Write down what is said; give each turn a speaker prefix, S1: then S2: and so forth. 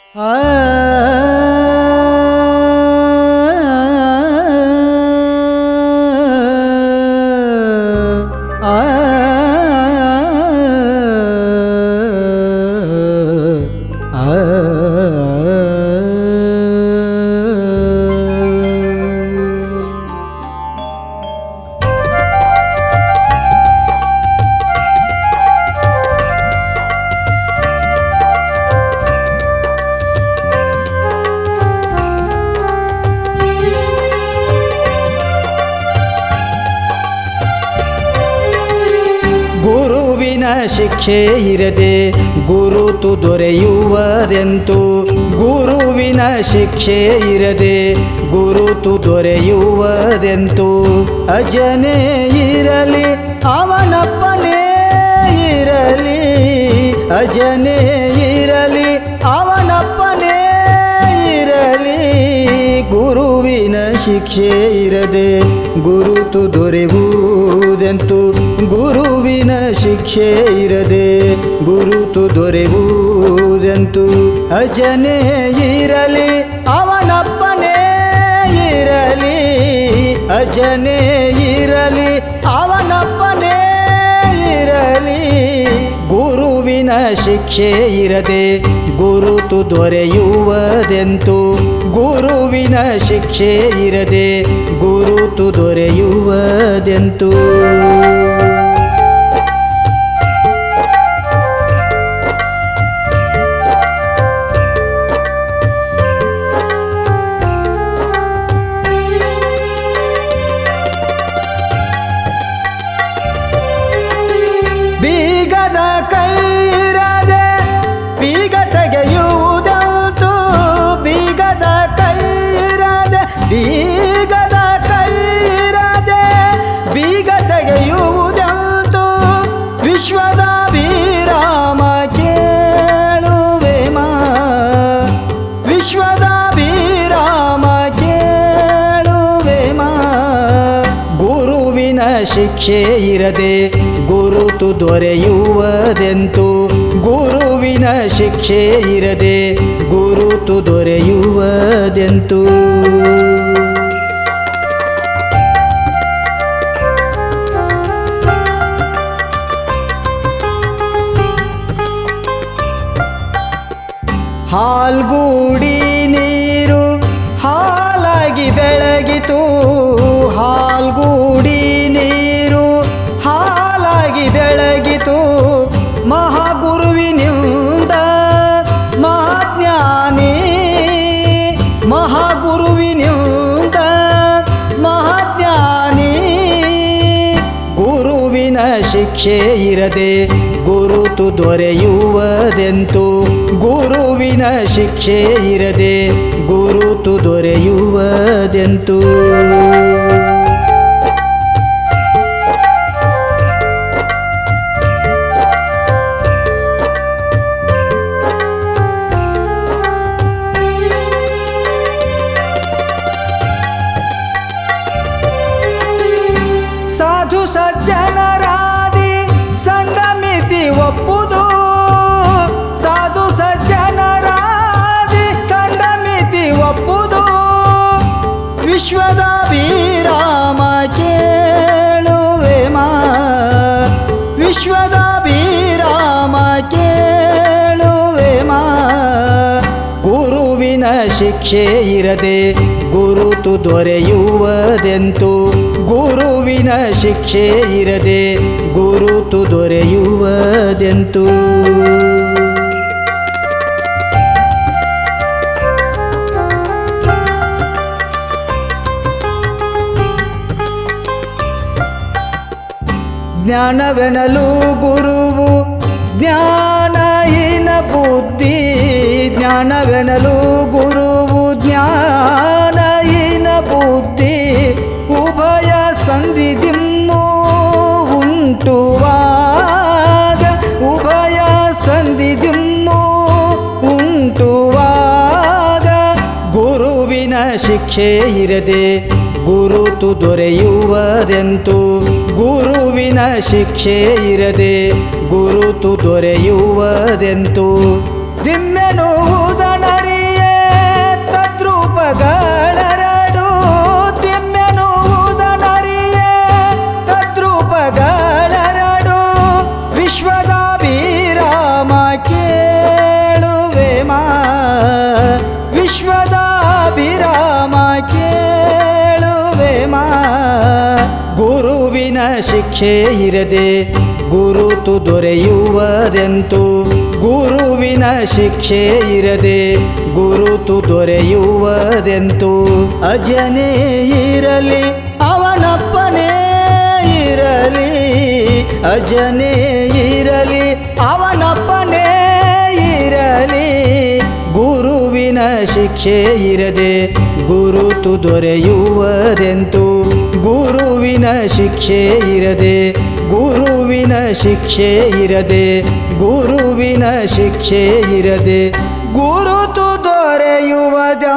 S1: ಗುರುವಿನ ಶಿಕ್ಷೆ ಇರದೆ ಗುರುತು ದೊರೆಯುವುದೆಂತು ಗುರುವಿನ ಶಿಕ್ಷೆ ಇರದೆ ಗುರುತು ದೊರೆಯುವುದೆಂತು ಅಜನೇ ಇರಲಿ ಅವನಪ್ಪನೇ ಇರಲಿ ಅಜನೇ ಇರಲಿ ಅವನಪ್ಪನೇ ಇರಲಿ ಗುರುವಿನ ಶಿಕ್ಷೆ ಇರದೆ ಗುರುತು ದೊರೆಯುವುದೆಂತು ಗುರುವಿನ ಶಿಕ್ಷೆ ಇರದೆ ಗುರುತು ದೊರೆಯುವುದೆಂತು ಅಜನೇ ಇರಲಿ ಅವನಪ್ಪನೇ ಇರಲಿ ಅಜನೇ ಇರಲಿ ಅವನಪ್ಪನೇ ಇರಲಿ ಗುರುವಿನ ಶಿಕ್ಷೆ ಇರದೆ ಗುರುತು ದೊರೆಯುವುದೆಂತು ಗುರುವಿನ ಶಿಕ್ಷೆ ಇರದೆ ಗುರುತು ದೊರೆಯುವುದೆಂತು ಬೀಗದ ಕೈರದೆ ಬೀಗ ತೆಗೆಯುವುದಂತು ಬೀಗದ ಕೈರದೆ ಬೀಗದ ಕೈರದೆ ಬೀಗ ತೆಗೆಯುವುದಂತು ವಿಶ್ವದ ವಿರಾಮ ಕೇಳುವೆ ಮಾ ವಿಶ್ವದ ವಿರಾಮ ಕೇಳುವೆ ಮಾ ಗುರುವಿನ ಶಿಕ್ಷೆ ಇರದೆ ಗುರುತು ದೊರೆಯುವುದೆಂತು ಗುರುವಿನ ಶಿಕ್ಷೆ ಇರದೆ ಗುರುತು ದೊರೆಯುವುದೆಂತು ಹಾಲ್ಗೂಡಿ ನೀರು ಹಾಲಾಗಿ ಬೆಳಗಿತು ಹಾಲ್ಗೂಡಿ ನೀರು ಹಾಲಾಗಿ ಬೆಳಗಿತು ಮಹಾಗುರುವಿನಿಂದ ಮಹಾಜ್ಞಾನಿ ಮಹಾಗುರುವಿನಿಂದ ಮಹಾಜ್ಞಾನಿ ಗುರುವಿನ ಶಿಕ್ಷೆ ಇರದೆ ಗುರುತು ದೊರೆಯುವುದೆಂತು ಗುರುವಿನ ಶಿಕ್ಷೆ ಇರದೆ ಗುರುತು ದೊರೆಯುವುದೆಂತು ಸಾಧು ಸಜ್ಜನರಾದಿ ಸಂಗಮಿತಿ ಒಪ್ಪುದು ಸಾಧು ಸಜ್ಜನರಾದಿ ಸಂಗಮಿತಿ ಒಪ್ಪುದು ವಿಶ್ವದ ವಿರಾಮ ಕೇಳುವೆ ಮಾ ವಿಶ್ವದ ವಿರಾಮ ಕೇಳುವೆ ಮಾ ಗುರುವಿನ ಶಿಕ್ಷೆ ಇರದೆ ಗುರುತು ದೊರೆಯುವುದೆಂತು ಗುರುವಿನ ಶಿಕ್ಷೆ ಇರದೆ ಗುರುತು ದೊರೆಯುವುದೆಂತು ಜ್ಞಾನವೆನಲು ಗುರುವು ಜ್ಞಾನಹೀನ ಬುದ್ಧಿ ಜ್ಞಾನವೆನಲು ಗುರುವು ಜ್ಞಾನಹೀನ ಬುದ್ಧಿ ಉಭಯ ಸಂಧಿದಿಮ್ಮು ಉಂಟುವಾಗ ಉಭಯ ಸಂಧಿದಿಮ್ಮು ಉಂಟುವಾಗ ಗುರುವಿನ ಶಿಕ್ಷೆ ಇರದೆ ಗುರುತು ದೊರೆಯುವುದೆಂತು ಗುರುವಿನ ಶಿಕ್ಷೆ ಇರದೆ ಗುರುತು ದೊರೆಯುವುದೆಂತು ದಿಮ್ಮೆನುವುದನರಿಯೇ ತದ್ರೂಪಗಳೆರಡು ದಿಮ್ಮೆನುವುದನರಿಯೇ ತದ್ರೂಪಗಳೆರಡು ವಿಶ್ವದ ವಿರಾಮ ಕೇಳುವೆ ಮಾ ವಿಶ್ವದ ವಿರಾಮ ಕೇಳುವೆ ಮಾ ಗುರುವಿನ ಶಿಕ್ಷೆ ಇರದೆ ಗುರುತು ದೊರೆಯುವುದೆಂತು ಗುರುವಿನ ಶಿಕ್ಷೆ ಇರದೆ ಗುರುತು ದೊರೆಯುವುದೆಂತು ಅಜನೇ ಇರಲಿ ಅವನಪ್ಪನೇ ಇರಲಿ ಅಜನೇ ಇರಲಿ ಅವನಪ್ಪನೇ ಇರಲಿ ಗುರುವಿನ ಶಿಕ್ಷೆ ಇರದೆ ಗುರುತು ದೊರೆಯುವುದೆಂತು ಗುರುವಿನ ಶಿಕ್ಷೆ ಇರದೆ ಗುರುವಿನ ಶಿಕ್ಷೆ ಇರದೆ ಗುರುವಿನ ಶಿಕ್ಷೆ ಇರದೆ ಗುರುತು ದೊರೆಯುವುದ